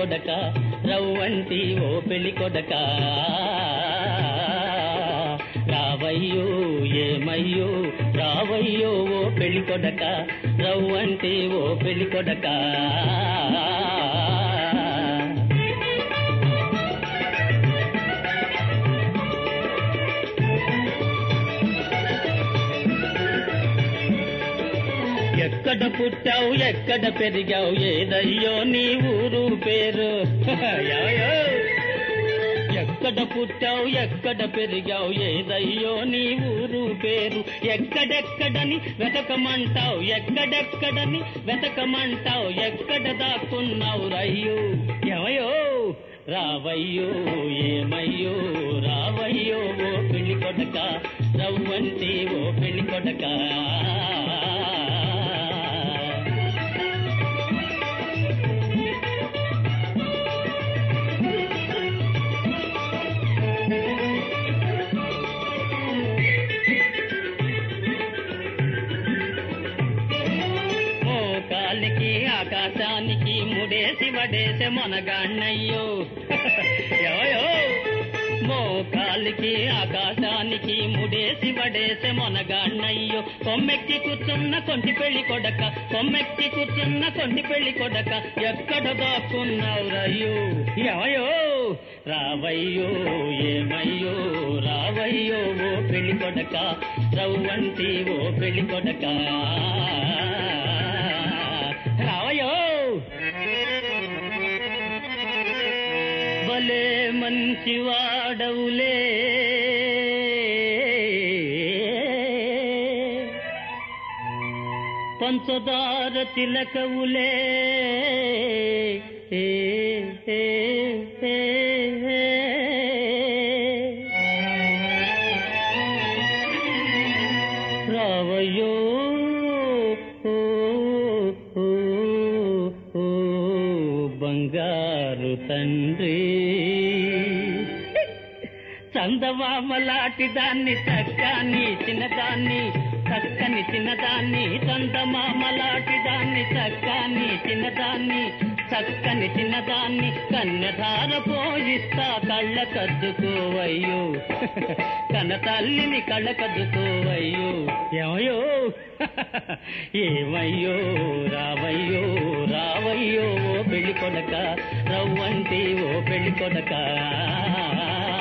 కొడక రవ్వంటి ఓ పెళ్లి కొడక రావయ్యో ఏమయ్యో రావయ్యో ఓ పెళ్లి కొడక రవ్వంటి ఓ పెళ్లి కొడక ఎక్కడ పుట్టావు ఎక్కడ పెరిగావు ఏదయ్యో నీ ఊరు పేరు యాయో. ఎక్కడ పుట్టావు ఎక్కడ పెరిగావు ఏదయ్యో నీ ఊరు పేరు ఎక్కడెక్కడని వెతకమంటావు ఎక్కడెక్కడని వెతకమంటావు ఎక్కడ దాక్కున్నావు రయ్యో ఏమయ్యో రావయ్యో ఏమయ్యో రావయ్యో ఓ పెళ్లి కొడక రవ్వంటి ఓ పెళ్లి కొడక మోకాలికి ఆకాశానికి ముడేసి వడేసే మనగాణ్ణయ్యో ఎవయో మోకాలికి ఆకాశానికి ముడేసి వడేసే మనగాణ్ణయ్యో కొమ్మెక్కి కూర్చున్న కొంటి పెళ్లి కొడక కొమ్మెక్కి కూర్చున్న కొంటి పెళ్లి కొడక ఎక్కడ దాక్కున్నావు రయ్యో ఎవయో రావయ్యో ఏమయ్యో రావయ్యో ఓ పెళ్లి కొడక రవ్వంటి ఓ పెళ్లి కొడక రావయ్యో భలే మంచివాడవులే పంచదార తిలకవులే ఏ, ఏ, ఏ, ఏ. రావయ్యో ఓ, ఓ, ఓ, బంగారు తండ్రి చందమామలాటి దాన్ని చక్కని చిన్నదాన్ని చక్కని చిన్నదాన్ని చందమామలాటి దాన్ని చక్కని చిన్నదాన్ని చక్కని చిన్నదాన్ని కన్నధార పోయిస్తా కళ్ళ కద్దుకోవయ్యో కన్న తల్లిని కళ్ళ కద్దుకోవయ్యో ఏమయ్యో ఏమయ్యో రావయ్యో రావయ్యో ఓ పెళ్లి కొడక రవ్వంటి ఓ పెళ్లి కొడక